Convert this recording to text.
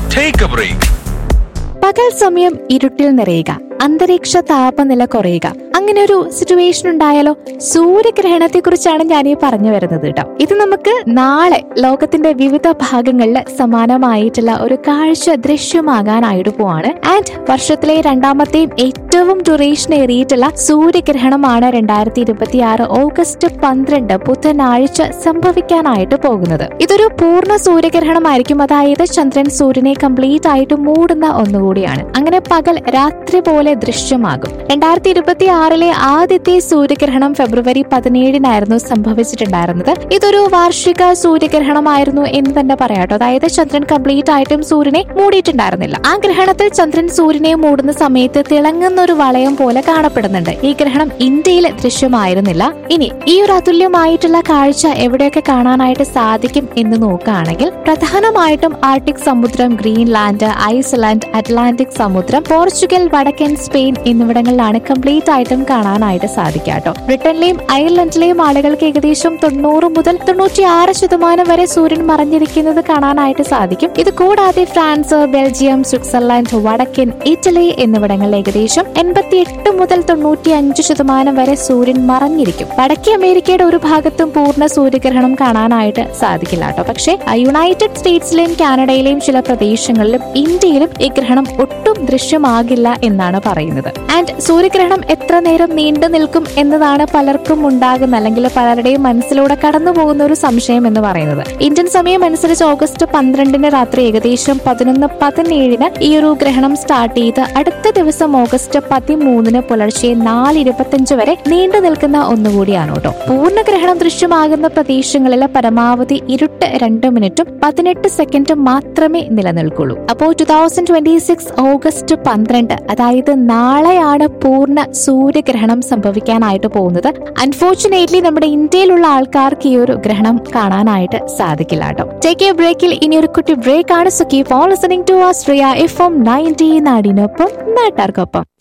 Take a break. പകൽ സമയം ഇരുട്ടിൽ നിറയുക അന്തരീക്ഷ താപനില കുറയുക അങ്ങനെ ഒരു സിറ്റുവേഷൻ ഉണ്ടായാലോ സൂര്യഗ്രഹണത്തെ കുറിച്ചാണ് ഞാൻ ഈ പറഞ്ഞു വരുന്നത് കേട്ടോ ഇത് നമുക്ക് നാളെ ലോകത്തിന്റെ വിവിധ ഭാഗങ്ങളിൽ സമാനമായിട്ടുള്ള ഒരു കാഴ്ച ദൃശ്യമാകാനായിട്ട് പോവാണ് ആൻഡ് വർഷത്തിലെ രണ്ടാമത്തെയും ഏറ്റവും ഡ്യൂറേഷൻ ഏറിയിട്ടുള്ള സൂര്യഗ്രഹണമാണ് രണ്ടായിരത്തി ഇരുപത്തി ആറ് ഓഗസ്റ്റ് പന്ത്രണ്ട് ബുധനാഴ്ച സംഭവിക്കാനായിട്ട് പോകുന്നത് ഇതൊരു പൂർണ്ണ സൂര്യഗ്രഹണമായിരിക്കും അതായത് ചന്ദ്രൻ സൂര്യനെ കംപ്ലീറ്റ് ആയിട്ട് മൂടുന്ന ഒന്നുകൂടിയാണ് അങ്ങനെ പകൽ രാത്രി പോലെ ദൃശ്യമാകും രണ്ടായിരത്തി ഇരുപത്തി ആറിലെ ആദ്യത്തെ സൂര്യഗ്രഹണം ഫെബ്രുവരി പതിനേഴിനായിരുന്നു സംഭവിച്ചിട്ടുണ്ടായിരുന്നത് ഇതൊരു വാർഷിക സൂര്യഗ്രഹണമായിരുന്നു എന്ന് തന്നെ പറയാട്ടോ അതായത് ചന്ദ്രൻ കംപ്ലീറ്റ് ആയിട്ടും സൂര്യനെ മൂടിയിട്ടുണ്ടായിരുന്നില്ല ആ ഗ്രഹണത്തിൽ ചന്ദ്രൻ സൂര്യനെ മൂടുന്ന സമയത്ത് തിളങ്ങുന്ന ഒരു വളയം പോലെ കാണപ്പെടുന്നുണ്ട് ഈ ഗ്രഹണം ഇന്ത്യയിൽ ദൃശ്യമായിരുന്നില്ല ഇനി ഈ ഒരു അതുല്യമായിട്ടുള്ള കാഴ്ച എവിടെയൊക്കെ കാണാനായിട്ട് സാധിക്കും എന്ന് നോക്കുകയാണെങ്കിൽ പ്രധാനമായിട്ടും ആർട്ടിക് സമുദ്രം ഗ്രീൻലാൻഡ് ഐസ്ലാൻഡ് അറ്റ്ലാന്റിക് സമുദ്രം പോർച്ചുഗൽ വടക്കൻ സ്പെയിൻ എന്നിവിടങ്ങളിലാണ് കംപ്ലീറ്റ് ആയിട്ടും കാണാനായിട്ട് സാധിക്കാട്ടോ ബ്രിട്ടനിലെയും അയർലൻഡിലെയും ആളുകൾക്ക് ഏകദേശം തൊണ്ണൂറ് മുതൽ തൊണ്ണൂറ്റിയാറ് ശതമാനം വരെ സൂര്യൻ മറഞ്ഞിരിക്കുന്നത് കാണാനായിട്ട് സാധിക്കും ഇത് കൂടാതെ ഫ്രാൻസ് ബെൽജിയം സ്വിറ്റ്സർലാൻഡ് വടക്കൻ ഇറ്റലി എന്നിവിടങ്ങളിൽ ഏകദേശം എൺപത്തിയെട്ട് മുതൽ തൊണ്ണൂറ്റി അഞ്ച് ശതമാനം വരെ സൂര്യൻ മറഞ്ഞിരിക്കും വടക്കേ അമേരിക്കയുടെ ഒരു ഭാഗത്തും പൂർണ്ണ സൂര്യഗ്രഹണം കാണാനായിട്ട് സാധിക്കില്ല കേട്ടോ പക്ഷേ ആ, യുണൈറ്റഡ് സ്റ്റേറ്റ്സിലെയും കാനഡയിലെയും ചില പ്രദേശങ്ങളിലും ഇന്ത്യയിലും ഈ ഗ്രഹണം ഒട്ടും ദൃശ്യമാകില്ല എന്നാണ് പറയുന്നത് ആൻഡ് സൂര്യഗ്രഹണം എത്ര നേരം നീണ്ടു നിൽക്കും എന്നതാണ് പലർക്കും ഉണ്ടാകുന്ന അല്ലെങ്കിൽ പലരുടെയും മനസ്സിലൂടെ കടന്നു പോകുന്ന ഒരു സംശയം എന്ന് പറയുന്നത് ഇന്ത്യൻ സമയം അനുസരിച്ച് ഓഗസ്റ്റ് പന്ത്രണ്ടിന് രാത്രി ഏകദേശം പതിനൊന്ന് പതിനേഴിന് ഈ ഒരു ഗ്രഹണം സ്റ്റാർട്ട് ചെയ്ത് അടുത്ത ദിവസം ഓഗസ്റ്റ് പതിമൂന്നിന് പുലർച്ചെ നാല് ഇരുപത്തിയഞ്ച് വരെ നീണ്ടു നിൽക്കുന്ന ഒന്നുകൂടിയാണ് കേട്ടോ പൂർണ്ണഗ്രഹണം ദൃശ്യമാകുന്ന പ്രദേശങ്ങളിൽ പരമാവധി ഇരുട്ട് രണ്ട് മിനിറ്റും പതിനെട്ട് സെക്കൻഡും മാത്രമേ നിലനിൽക്കുള്ളൂ അപ്പോൾ two thousand twenty six August പന്ത്രണ്ട് അതായത് നാളെയാണ് പൂർണ്ണ സൂര്യഗ്രഹണം സംഭവിക്കാനായിട്ട് പോകുന്നത് അൺഫോർച്ചുനേറ്റ്ലി നമ്മുടെ ഇന്ത്യയിലുള്ള ആൾക്കാർക്ക് ഈ ഒരു ഗ്രഹണം കാണാനായിട്ട് സാധിക്കില്ല കേട്ടോ ടേക്ക് എ ബ്രേക്കിൽ ഇനി ഒരു കുട്ടി ബ്രേക്ക് ആണ് so keep on listening to Austria F M ninety നാടിനൊപ്പം നാട്ടാർക്കൊപ്പം